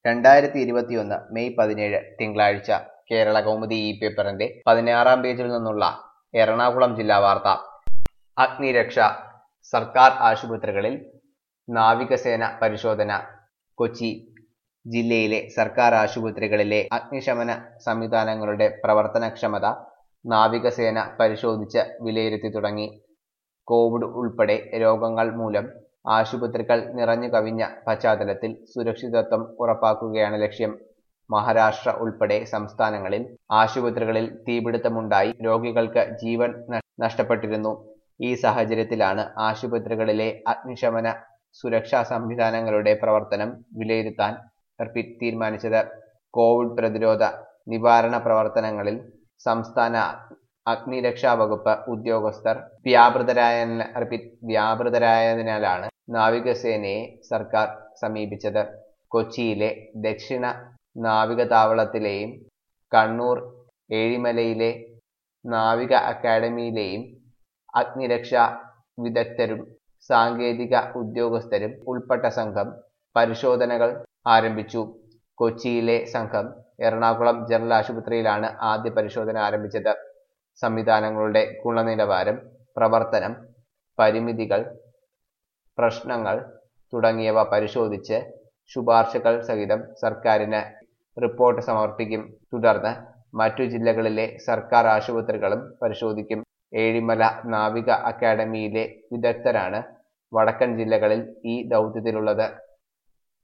രണ്ടായിരത്തി ഇരുപത്തിയൊന്ന് മെയ് പതിനേഴ് തിങ്കളാഴ്ച കേരള കൗമുദി ഇ പേപ്പറിന്റെ പതിനാറാം പേജിൽ നിന്നുള്ള എറണാകുളം ജില്ലാ വാർത്ത അഗ്നിരക്ഷ സർക്കാർ ആശുപത്രികളിൽ നാവികസേന പരിശോധന കൊച്ചി ജില്ലയിലെ സർക്കാർ ആശുപത്രികളിലെ അഗ്നിശമന സംവിധാനങ്ങളുടെ പ്രവർത്തനക്ഷമത നാവികസേന പരിശോധിച്ച് വിലയിരുത്തി തുടങ്ങി കോവിഡ് ഉൾപ്പെടെ രോഗങ്ങൾ മൂലം ആശുപത്രികൾ നിറഞ്ഞു കവിഞ്ഞ പശ്ചാത്തലത്തിൽ സുരക്ഷിതത്വം ഉറപ്പാക്കുകയാണ് ലക്ഷ്യം മഹാരാഷ്ട്ര ഉൾപ്പെടെ സംസ്ഥാനങ്ങളിൽ ആശുപത്രികളിൽ തീപിടുത്തമുണ്ടായി രോഗികൾക്ക് ജീവൻ ന- നഷ്ടപ്പെട്ടിരുന്നു ഈ സാഹചര്യത്തിലാണ് ആശുപത്രികളിലെ അഗ്നിശമന സുരക്ഷാ സംവിധാനങ്ങളുടെ പ്രവർത്തനം വിലയിരുത്താൻ റിപ്പീറ്റ് തീരുമാനിച്ചത് കോവിഡ് പ്രതിരോധ നിവാരണ പ്രവർത്തനങ്ങളിൽ സംസ്ഥാന അഗ്നിരക്ഷാ വകുപ്പ് ഉദ്യോഗസ്ഥർ വ്യാപൃതരായ റിപ്പീറ്റ് വ്യാപൃതരായതിനാലാണ് നാവികസേനയെ സർക്കാർ സമീപിച്ചത് കൊച്ചിയിലെ ദക്ഷിണ നാവികതാവളത്തിലെയും കണ്ണൂർ ഏഴിമലയിലെ നാവിക അക്കാദമിയിലെയും അഗ്നിരക്ഷാ വിദഗ്ധരും സാങ്കേതിക ഉദ്യോഗസ്ഥരും ഉൾപ്പെട്ട സംഘം പരിശോധനകൾ ആരംഭിച്ചു കൊച്ചിയിലെ സംഘം എറണാകുളം ജനറൽ ആശുപത്രിയിലാണ് ആദ്യ പരിശോധന ആരംഭിച്ചത് സംവിധാനങ്ങളുടെ ഗുണനിലവാരം പ്രവർത്തനം പരിമിതികൾ പ്രശ്നങ്ങൾ തുടങ്ങിയവ പരിശോധിച്ച് ശുപാർശകൾ സഹിതം സർക്കാരിന് റിപ്പോർട്ട് സമർപ്പിക്കും തുടർന്ന് മറ്റു ജില്ലകളിലെ സർക്കാർ ആശുപത്രികളും പരിശോധിക്കും ഏഴിമല നാവിക അക്കാദമിയിലെ വിദഗ്ധരാണ് വടക്കൻ ജില്ലകളിൽ ഈ ദൗത്യത്തിലുള്ളത്